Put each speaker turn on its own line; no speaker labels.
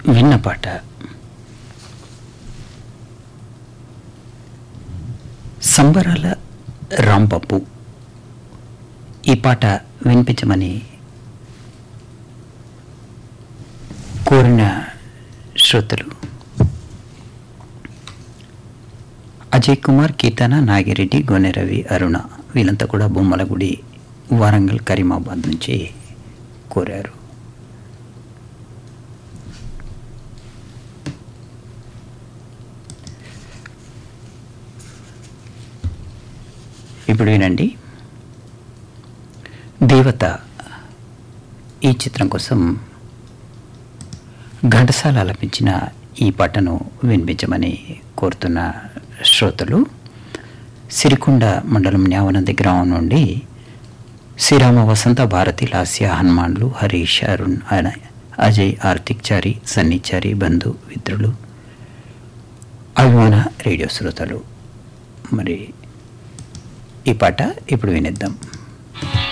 విన్న పాట సంబరాల రాంపప్పు ఈ పాట వినిపించమని కోరిన శ్రోతలు అజయ్ కుమార్ కీర్తన నాగిరెడ్డి గోనెరవి అరుణ వీళ్ళంతా కూడా బొమ్మలగుడి వారంగల్ కరీమాబాద్ నుంచి కోరారు ఇప్పుడు వినండి దేవత ఈ చిత్రం కోసం ఘంటసాల ఆలపించిన ఈ పాటను వినిపించమని కోరుతున్న శ్రోతలు సిరికొండ మండలం న్యావనంది గ్రామం నుండి శ్రీరామ వసంత భారతి లాస్య హనుమాన్లు హరీష్ అరుణ్ అన- అజయ్ ఆర్తిక్ చారి సన్నిచారి బంధు మిత్రులు అభిమాన రేడియో శ్రోతలు మరి ఈ పాట ఇప్పుడు వినిద్దాం